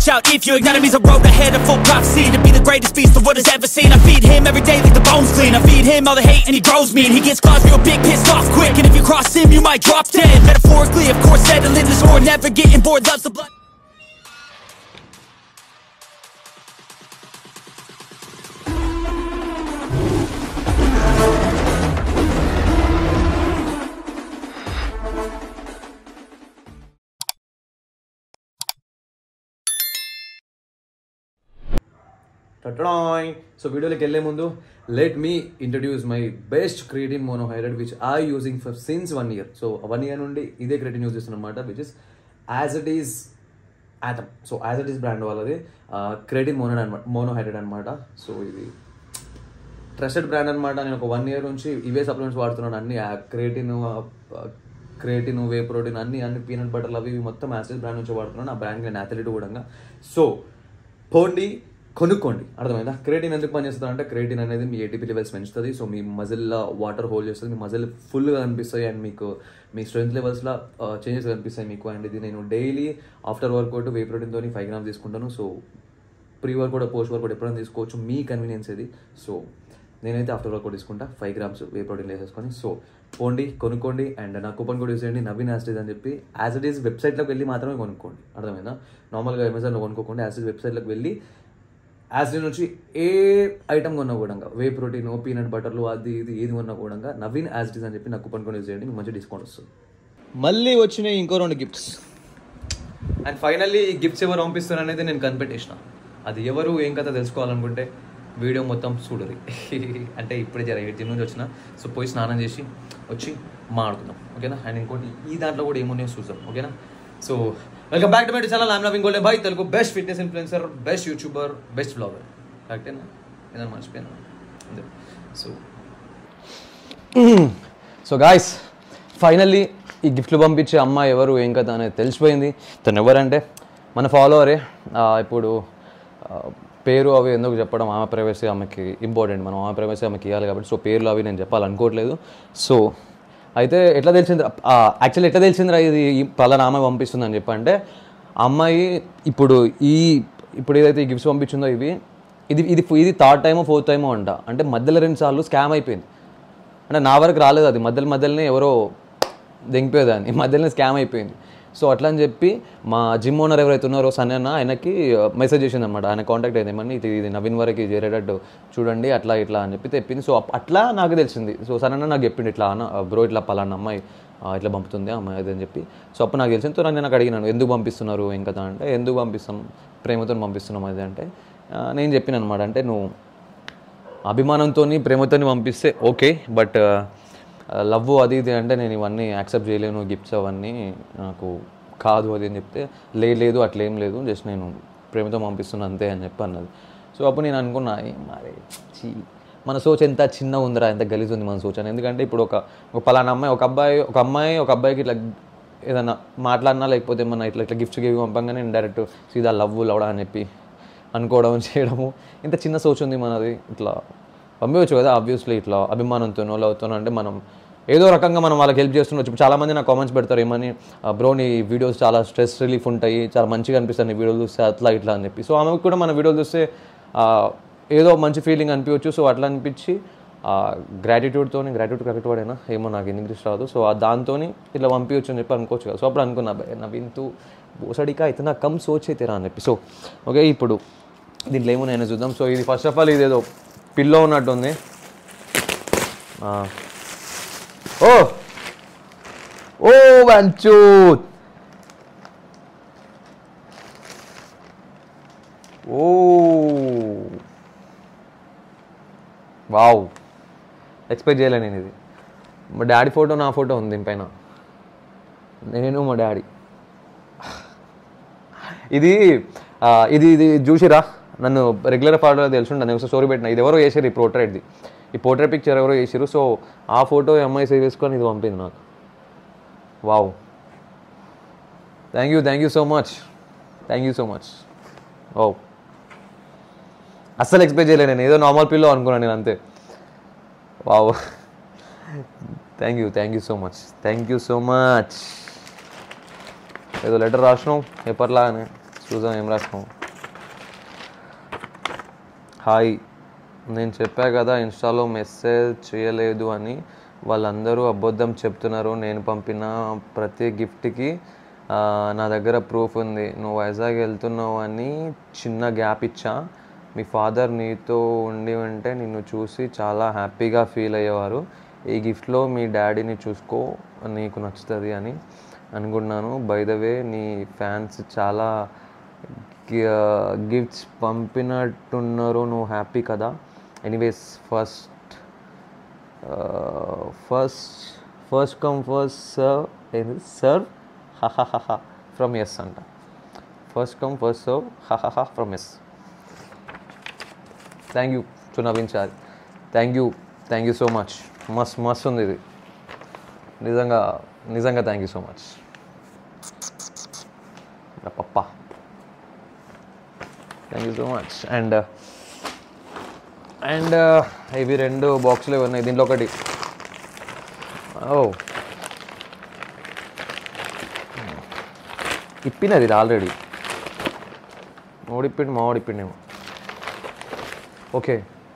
watch out if your enemy's a road ahead of full prophecy to be the greatest beast the world has ever seen. I feed him every day like the bones clean. I feed him all the hate and he grows me and he gets claws real big, pissed off quick. And if you cross him, you might drop dead. Metaphorically, of course, settling the score, never getting bored, loves the blood. టటాయ్ so వీడియోలోకి వెళ్ళే ముందు let me introduce my best creatine monohydrate which I using for since one year so one year నుండి ఇదే creatine use చేస్తున్నా అనమాట which is as it is Atom so as it is brand వాళ్ళది creatine mono అనమాట monohydrate అనమాట so ఇది trusted brand అనమాట నేను ఒక వన్ ఇయర్ నుంచి ఇవే సప్లిమెంట్స్ వాడుతున్నాను అన్ని క్రియేటిన్ క్రియేటిన్ వే ప్రోటీన్ అన్ని అన్ని పీనట్ బటర్లు అవి ఇవి మొత్తం యాసిడ్ బ్రాండ్ నుంచి వాడుతున్నాను ఆ బ్రాండ్ నేను అథ్లెట్ కూడా సో పోండి కొనుక్కోండి అర్థమైందా క్రియేటిన్ ఎందుకు పనిచేస్తుంది అంటే క్రియేటిన్ అనేది మీ ఏటీపీ లెవెల్స్ పెంచుతుంది సో మీ మజిల్లో వాటర్ హోల్డ్ చేస్తుంది మీ మజిల్ ఫుల్గా కనిపిస్తాయి అండ్ మీకు మీ స్ట్రెంత్ లెవెల్స్లో చేంజెస్ కనిపిస్తాయి మీకు అండ్ ఇది నేను డైలీ ఆఫ్టర్ వర్కౌట్ వే ప్రోటీన్తో ఫైవ్ గ్రామ్స్ తీసుకుంటాను so pre workout post workout ఎప్పుడైనా తీసుకోవచ్చు మీ కన్వీనియన్స్ ఇది సో నేనైతే ఆఫ్టర్ వర్కౌట్ తీసుకుంటా ఫైవ్ గ్రామ్స్ వే ప్రోటీన్ వేసేసుకొని సో పోండి కొనుక్కోండి అండ్ నా కూపన్ కూడా యూస్ చేయండి నవీన్ యాస్టేజ్ అని చెప్పి యాజ్ ఇట్ ఈస్ వెబ్సైట్లోకి వెళ్ళి మాత్రమే కొనుక్కోండి అర్థమైందా నార్మల్గా అమెజాన్లో కొనుక్కోకుండా యాజ్ ఇట్ వెబ్సైట్లోకి వెళ్ళి యాసిడ్ నుంచి ఏ ఐటమ్ కొన్నా కూడా వే ప్రోటీన్ పీనట్ బటర్లు అది ఇది ఏది కొన్నా కూడా నవీన్ యాసిడ్ అని చెప్పి నాకు కూపన్ కొని యూజ్ చేయండి మీకు మంచి డిస్కౌంట్ వస్తుంది మళ్ళీ వచ్చినాయి ఇంకో రెండు గిఫ్ట్స్ అండ్ ఫైనల్లీ ఈ గిఫ్ట్స్ ఎవరు పంపిస్తారు అనేది నేను కనిపెట్టేసిన అది ఎవరు ఏం కథ తెలుసుకోవాలనుకుంటే వీడియో మొత్తం చూడరు అంటే ఇప్పుడే జర జిమ్ నుంచి వచ్చిన సో పోయి స్నానం చేసి వచ్చి మాట్లాడుకుందాం ఓకేనా అండ్ ఇంకోటి ఈ దాంట్లో కూడా ఏమున్నాయో చూద్దాం ఓకేనా so welcome back to my channel I'm loving golden boy Telugu best fitness influencer best YouTuber best blogger కరెక్టేనా ఏదైనా మర్చిపోయాను అంతే సో సో గాయస్ ఫైనల్లీ ఈ గిఫ్ట్లు పంపించే అమ్మాయి ఎవరు ఏం కదా అనేది తెలిసిపోయింది తను ఎవరంటే మన ఫాలోవరే ఇప్పుడు ఆ, పేరు అవి ఎందుకు చెప్పడం ఆమె ప్రైవసీ ఆమెకి ఇంపార్టెంట్ మనం ఆమె ప్రైవసీ ఆమెకి ఇవ్వాలి కాబట్టి సో పేర్లు అవి నేను చెప్పాలనుకోవట్లేదు సో అయితే ఎట్లా తెలిసింది యాక్చువల్లీ ఎట్లా తెలిసిందిరా ఇది ఈ పలానా ఆమె పంపిస్తుంది అని చెప్పంటే ఆ అమ్మాయి ఇప్పుడు ఈ ఇప్పుడు ఏదైతే ఈ గిఫ్ట్స్ పంపించిందో ఇవి ఇది ఇది ఇది థర్డ్ టైమో ఫోర్త్ టైమో అంట అంటే మధ్యలో రెండు సార్లు స్కామ్ అయిపోయింది అంటే నా వరకు రాలేదు అది మధ్యలో మధ్యలోనే ఎవరో దింపేదాన్ని మధ్యలోనే స్కామ్ అయిపోయింది సో అట్లా అని చెప్పి మా జిమ్ ఓనర్ ఎవరైతే ఉన్నారో సన్ అన్న ఆయనకి మెసేజ్ చేసింది అనమాట ఆయన కాంటాక్ట్ అయింది ఏమని ఇది ఇది నవీన్ వరకు చేరేటట్టు చూడండి అట్లా ఇట్లా అని చెప్పి తెప్పింది సో అప్- అట్లా నాకు తెలిసింది సో సన్ అన్న నాకు చెప్పింది ఇట్లా అన్న బ్రో ఇట్లా పలానా అమ్మాయి ఆ, ఇట్లా పంపుతుంది ఆ అమ్మాయి అది అని చెప్పి సో అప్పుడు నాకు తెలిసింది సో నేను నాకు అడిగినాను ఎందుకు పంపిస్తున్నారు ఏం కదా అంటే ఎందుకు పంపిస్తాం ప్రేమతో పంపిస్తున్నాం అది అంటే ఆ, నేను చెప్పిన అనమాట అంటే నువ్వు అభిమానంతో ప్రేమతో పంపిస్తే ఓకే బట్ లవ్ అది ఇది అంటే నేను ఇవన్నీ యాక్సెప్ట్ చేయలేను గిఫ్ట్స్ అవన్నీ నాకు కాదు అది అని చెప్తే లే లేదు అట్లేం లేదు జస్ట్ నేను ప్రేమతో పంపిస్తున్నా అంతే అని చెప్పి అన్నది సో అప్పుడు నేను అనుకున్నా "ఏ మరి చీ మన సోచ్ ఎంత చిన్నగా ఉందిరా ఎంత గలీజ్ ఉంది మన సోచ్ అని ఎందుకంటే ఇప్పుడు ఒక ఒక పలానా అమ్మాయి ఒక అబ్బాయి ఒక అమ్మాయి ఒక అబ్బాయికి ఇట్లా ఏదన్నా మాట్లాడినా లేకపోతే మన ఇట్లా ఇట్లా గిఫ్ట్స్ గివి పంపంగానే నేను డైరెక్ట్ సీదా లవ్ లవడా అని చెప్పి అనుకోవడం చేయడము ఇంత చిన్న సోచ్ ఉంది మనది ఇట్లా పంపించవచ్చు కదా ఆబ్వియస్లీ ఇట్లా అభిమానంతోనో లవ్తోనో అంటే మనం ఏదో రకంగా మనం వాళ్ళకి హెల్ప్ చేస్తుండొచ్చు ఇప్పుడు చాలామంది నాకు కామెంట్స్ పెడతారు ఏమని బ్రో నీ వీడియోస్ చాలా స్ట్రెస్ రిలీఫ్ ఉంటాయి చాలా మంచిగా అనిపిస్తాయి నీ వీడియోలు చూస్తే అట్లా ఇట్లా అని చెప్పి సో ఆమెకు కూడా మన వీడియోలు చూస్తే ఆ, ఏదో మంచి ఫీలింగ్ అనిపించవచ్చు సో అట్లా అనిపించి గ్రాటిట్యూడ్తో గ్రాటిట్యూడ్ కరెక్ట్ వాడేనా ఏమో నాకు ఇంగ్లీష్ రాదు సో ఆ దాంతో ఇట్లా పంపించచ్చు అని చెప్పి అనుకోవచ్చు కదా సో అప్పుడు అనుకున్నా "బే, నవీన్ తూ బోసడికా అయితే నాకు కమ్ సోచ్ అయితే రా అని చెప్పి సో ఓకే ఇప్పుడు దీంట్లో ఏమున్నాయని చూద్దాం సో ఇది ఫస్ట్ ఆఫ్ ఆల్ ఇదేదో పిల్లో ఉన్నట్టుంది ఆ. ఓ ఓ వంచూత్ ఓ వావ్ ఎక్స్పెక్ట్ చేయలే నేను ఇది మా డాడీ ఫోటో నా ఫోటో ఉంది దీనిపైన నేను మా డాడీ ఇది ఆ, ఇది ఇది చూసిరా నన్ను రెగ్యులర్ ఫాలో తెలుసుంటా నేను స్టోరీ పెట్టిన ఇది ఎవరో వేసారు ఈ పోర్ట్రేట్ది ఈ పోర్ట్రేట్ పిక్చర్ ఎవరో వేసారు సో ఆ ఫోటో అమ్మాయి సేవ్ చేసుకొని ఇది పంపింది నాకు wow thank you thank you so much thank you so much ఓ అస్సలు ఎక్స్పెక్ట్ చేయలేదు నేను ఏదో నార్మల్ పిల్లో అనుకున్నాను నేను అంతే wow thank you thank you so much thank you so much ఏదో లెటర్ రాసినాం పేపర్లాగానే చూద్దాం ఏం రాస్తాం హాయ్ నేను చెప్పా కదా ఇన్స్టాలో మెసేజ్ చేయలేదు అని వాళ్ళందరూ అబద్ధం చెప్తున్నారు నేను పంపిన ప్రతి గిఫ్ట్కి ఆ, నా దగ్గర ప్రూఫ్ ఉంది నువ్వు వైజాగ్ వెళ్తున్నావు అని చిన్న గ్యాప్ ఇచ్చా మీ ఫాదర్ నీతో ఉండి ఉంటే నిన్ను చూసి చాలా హ్యాపీగా ఫీల్ అయ్యేవారు ఈ గిఫ్ట్లో మీ డాడీని చూసుకో నీకు నచ్చుతుంది అని అనుకున్నాను బై ద వే నీ ఫ్యాన్స్ చాలా గిఫ్ట్స్ పంపినట్టున్నారు నువ్వు హ్యాపీ కదా anyways first first first come first serve ఏంది సర్వ్ హహహహ ఫ్రమ్ ఎస్ అంట ఫస్ట్ కమ్ ఫస్ట్ సర్వ్ హహహ from S thank you to Naveen Chari thank you thank you so much మస్త్ మస్త్ ఉంది ఇది నిజంగా నిజంగా థ్యాంక్ యూ సో మచ్ పప్ప thank you so much and and ఇవి రెండు బాక్సులు ఉన్నాయి దీంట్లో ఒకటి ఓ ఇప్పినది ఇది ఆల్రెడీ ఓడిప్పిండి మా ఓడిప్పిండేమో ఓకే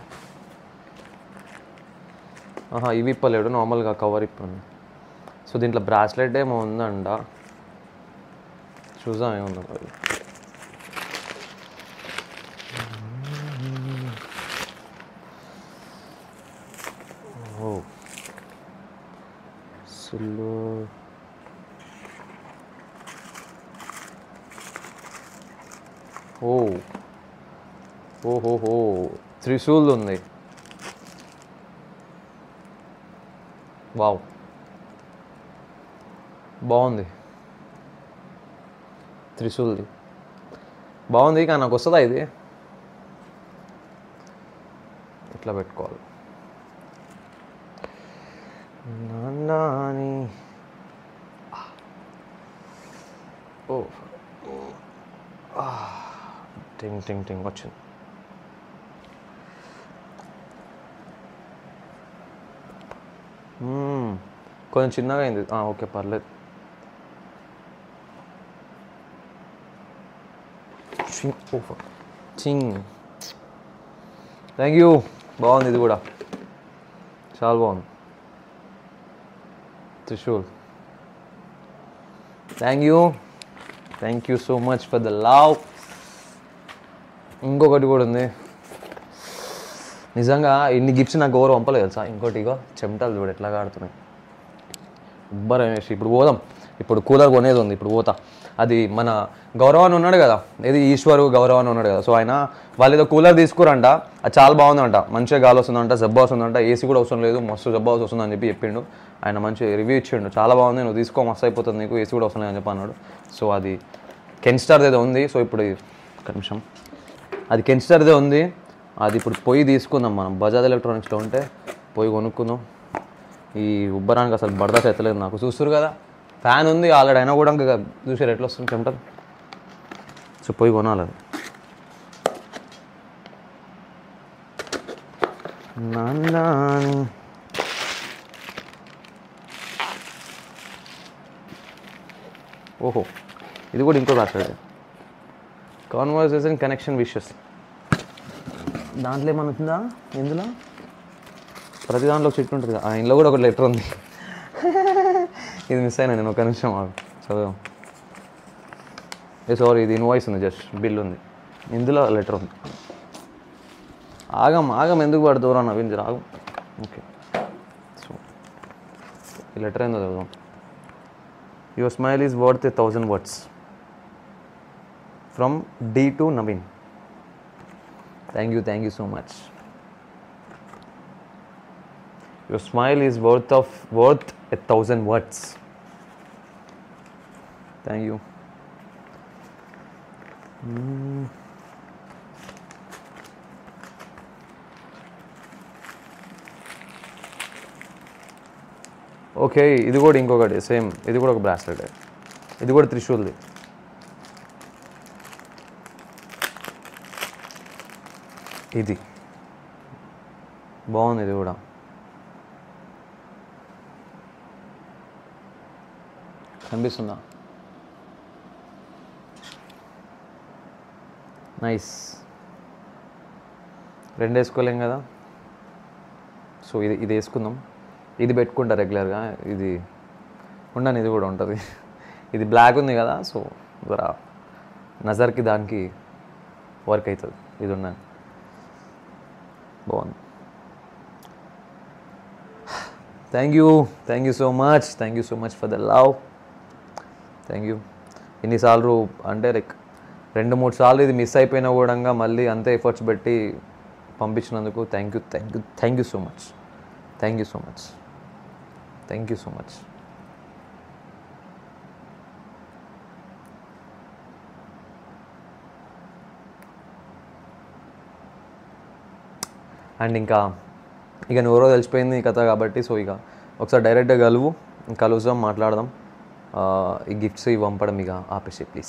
ఆహా ఇవి ఇప్పలేడు నార్మల్గా కవర్ ఇప్పండి సో దీంట్లో బ్రాస్లెట్ ఏమో ఉందంట చూద్దాం ఏముందో మరి ఓ సిల్వర్ ఓ ఓహోహో త్రిశూల్ ఉంది వావ్ బాగుంది త్రిశూల్ది బాగుంది కానీ నాకు వస్తుందా ఇది ఇట్లా పెట్టుకోవాలి నాని ఓ టింగ్ టింగ్ టింగ్ వచ్చింది మ్మ్. కొంచెం చిన్నగా అయింది ఆ, ఓకే పర్లేదు చింగ్ ఓ చింగ్ థ్యాంక్ యూ బాగుంది ఇది కూడా చాలా బాగుంది Trishul thank you thank you so much for the love ఇంకొకటి కూడా ఉంది నిజంగా ఇన్ని గిఫ్ట్స్ నాకు ఎవరు పంపలేదు తెలుసా ఇంకోటి ఇగో చెమటలు చూడు ఎట్లా కాడుతున్నాయి ఉబ్బరం వేసి ఇప్పుడు పోదాం ఇప్పుడు కూలర్ కొనేది ఉంది ఇప్పుడు పోతా అది మన గౌరవాన్ని ఉన్నాడు కదా ఏది ఈశ్వరు గౌరవాన్ని ఉన్నాడు కదా సో ఆయన వాళ్ళు ఏదో కూలర్ తీసుకురంట అది చాలా బాగుందంట మంచిగా గాలి వస్తుందంట జబ్బా వస్తుందంట ఏసీ కూడా అవసరం లేదు మస్తు జబ్బా వస్తుందని చెప్పి చెప్పిండు ఆయన మంచి రివ్యూ ఇచ్చిండు చాలా బాగుంది నువ్వు తీసుకో మస్తు అయిపోతుంది నీకు ఏసీ కూడా అవసరం లేదని చెప్పి అన్నాడు సో అది కెన్స్టార్ది ఏదో ఉంది సో ఇప్పుడు ఒక నిమిషం అది కెన్స్టర్దే ఉంది అది ఇప్పుడు పొయ్యి తీసుకుందాం మనం బజాజ్ ఎలక్ట్రానిక్స్లో ఉంటే పొయ్యి కొనుక్కుందాం ఈ ఉబ్బరానికి అసలు బర్దాస్ ఎత్తలేదు నాకు చూస్తారు కదా ఫ్యాన్ ఉంది ఆల్రెడీ అయినా కూడా ఇంకా చూసారు ఎట్లా వస్తుంది చెమటలు సో పొయ్యి కొనాలి అది నాన్న ఓహో ఇది కూడా ఇంకో రాశాడు కాన్వర్సేషన్ కనెక్షన్ విషెస్ దాంట్లో ఏమన్నా ఉందా ఇందులో ప్రతి దాంట్లో ఒక చెట్టు ఉంటుంది కదా. ఆ ఇంట్లో కూడా ఒక లెటర్ ఉంది ఇది మిస్ అయినా నేను ఒక నిమిషం ఆగు. చదువు ఏ సారీ ఇది ఇన్వాయిస్ ఉంది జస్ట్ బిల్ ఉంది ఇందులో లెటర్ ఉంది ఆగం ఆగం ఎందుకు పడుతురా నవీన్ జర ఆగం ఓకే సో ఈ లెటర్ ఏందో చదువుదాం your smile is worth a thousand words from D to Naveen thank you thank you so much your smile is worth of worth a thousand words thank you okay ఇది కూడా ఇంకొకటి same ఇది కూడా ఒక bracelet ఇది కూడా త్రిశూల్ది ఇది బాగుంది ఇది కూడా కనిపిస్తుందా నైస్ రెండు వేసుకోలేం కదా సో ఇది ఇది వేసుకుందాం ఇది పెట్టుకుంటా రెగ్యులర్గా ఇది ఉండని ఇది కూడా ఉంటుంది ఇది బ్లాక్ ఉంది కదా సో జరా నజర్కి దానికి వర్క్ అవుతుంది ఇది ఉండని బాగుంది thank you thank you so much thank you so much for the love thank you ఇన్నిసార్లు అంటే లైక్ రెండు మూడు సార్లు ఇది మిస్ అయిపోయినా కూడా మళ్ళీ అంతే ఎఫర్ట్స్ పెట్టి పంపించినందుకు thank you thank you thank you so much thank you so much thank you so much and ఇంకా ఇక నువ్వెవరో తెలిసిపోయింది ఈ కథ కాబట్టి సో ఇక ఒకసారి డైరెక్ట్గా కలువు కలుసాం మాట్లాడదాం ఆ, ఈ గిఫ్ట్స్ ఇవి పంపడం ఇక ఆపేసి ప్లీజ్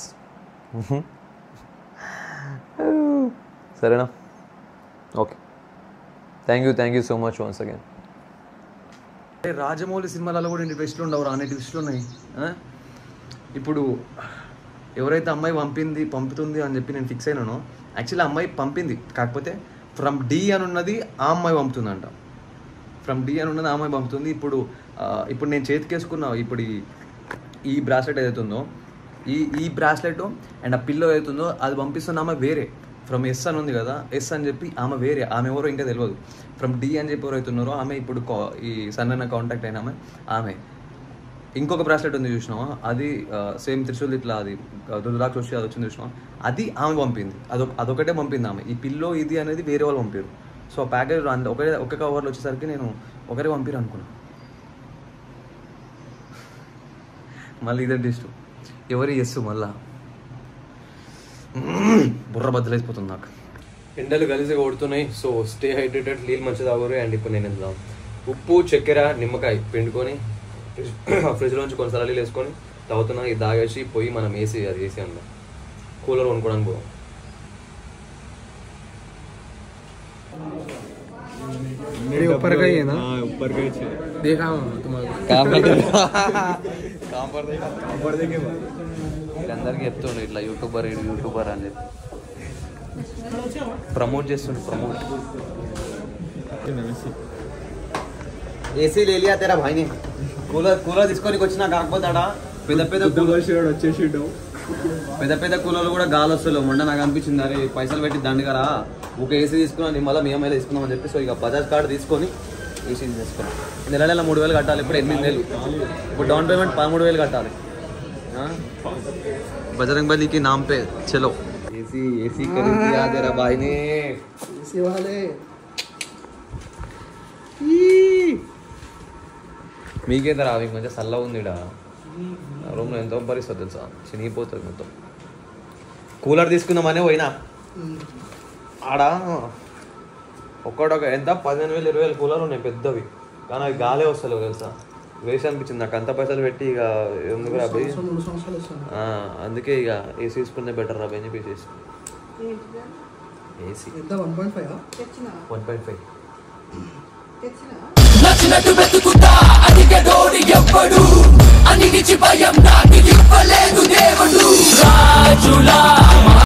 సరేనా okay thank you thank you so much once again Rajamouli సినిమాలలో కూడా ఇన్ని ట్విస్టులు ఉండవు అన్ని ట్విస్టులు ఉన్నాయి ఆ? ఇప్పుడు ఎవరైతే అమ్మాయి పంపింది పంపుతుంది అని చెప్పి నేను ఫిక్స్ అయినానో యాక్చువల్లీ అమ్మాయి పంపింది కాకపోతే ఫ్రమ్ డి అని ఉన్నది ఆ అమ్మాయి పంపుతుందంట ఫ్రమ్ డి అని ఉన్నది ఆ అమ్మాయి పంపుతుంది ఇప్పుడు ఆ, ఇప్పుడు నేను చేతికేసుకున్న ఇప్పుడు ఈ ఈ బ్రాస్లెట్ ఏదైతే ఉందో ఈ ఈ బ్రాస్లెట్ అండ్ ఆ పిల్లో ఏదైతే ఉందో అది పంపిస్తున్న ఆమె వేరే ఫ్రమ్ ఎస్ అని ఉంది కదా ఎస్ అని చెప్పి ఆమె వేరే ఆమె ఎవరో ఇంకా తెలియదు ఫ్రమ్ డి అని చెప్పి ఎవరైతే ఉన్నారో ఆమె ఇప్పుడు కా- ఈ సన్న కాంటాక్ట్ అయిన ఆమె ఆమె ఇంకొక బ్రాస్లెట్ ఉంది చూసినావా అది సేమ్ త్రిశూల్ ఇట్లా అది రుద్రాక్ష వచ్చి అది వచ్చింది చూసినావా అది ఆమె పంపింది అదొక అదొకటే పంపింది ఆమె ఈ పిల్లో ఇది అనేది వేరే వాళ్ళు పంపారు సో ప్యాకేజ్ ఒకే ఒక కవర్లో వచ్చేసరికి నేను ఒకరే పంపిరు అనుకున్నా మళ్ళీ ఇదే డిస్ట్ ఎవరు చేస్తూ మళ్ళా బుర్ర బద్దలైపోతుంది నాకు ఎండలు కలిసి కొడుతున్నాయి సో స్టే హైడ్రేటెడ్ నీళ్ళు మంచిగా తాగురు అండ్ ఇప్పుడు నేను ఇందులో ఉప్పు చక్కెర నిమ్మకాయ పిండుకొని ఫ్రిడ్జ్లోంచి కొన్నిసార్లు నీళ్ళు వేసుకొని తాగుతున్నా ఇది తాగేసి పోయి మనం ఏసీ అది ఏసీ అందాం కూలర్ కొనుక్కోవడానికి పోదాం मेरे ऊपर का ही है ना हाँ ऊपर का ही देखा हूँ तुम्हारा వీళ్ళందరికీ చెప్తుండే ఇట్లా యూట్యూబర్ యూట్యూబర్ అని చెప్పి ప్రమోట్ చేస్తుండే ప్రమోట్ ఏసీ లే లియా తెరా భాయిని కూలర్ కూలర్ తీసుకొని వచ్చినా కాకపోతాడా పెద్ద పెద్ద కూలర్ వచ్చేసి పెద్ద పెద్ద కూలర్లు కూడా గాలి వస్తలేవు మొన్న నాకు అనిపించింది అరే పైసలు పెట్టి దండగరా ఒక ఏసీ తీసుకున్నాను మళ్ళీ మీ అమ్మాయిలో తీసుకుందాం అని చెప్పి సో ఇక బజాజ్ కార్డు తీసుకొని ఏసీ తీసుకున్నాం నెల నెల మూడు వేలు కట్టాలి ఇప్పుడు ఎనిమిది వేలు ఇప్పుడు డౌన్ పేమెంట్ పదమూడు వేలు కట్టాలి బజరంగ్ బలీకి నామ్ పే చలో ఏసీ ఏసీ ఖరీదియా బాయిని इसी वाले మీకేంత రా మీకు మంచిగా చల్లగా ఉంది ఇక్కడ రూమ్లో ఎంతో పరిస్థితి తెలుసా చినిగిపోతుంది మొత్తం కూలర్ తీసుకుందామనే పోయినా ఆడ ఒక్కడొక ఎంత పదిహేను వేలు ఇరవై వేలు కూలర్ ఉన్నాయి పెద్దవి కానీ అవి గాలే వస్తలేవు తెలుసా వేసి అనిపించింది నాకు అంత పైసలు పెట్టి ఇక ఎందుకు రాబోయి అందుకే ఇక ఏసీ తీసుకునే బెటర్ రాబోయ్ అని చెప్పేసి ఏసీ ఎంత one point five one point five నచ్చినట్టు వెతుకుతా అడిగడోడి ఎవ్వడు అన్నిటిచి భయం నాకు ఇవ్వలేదు దేవుడు రాజులా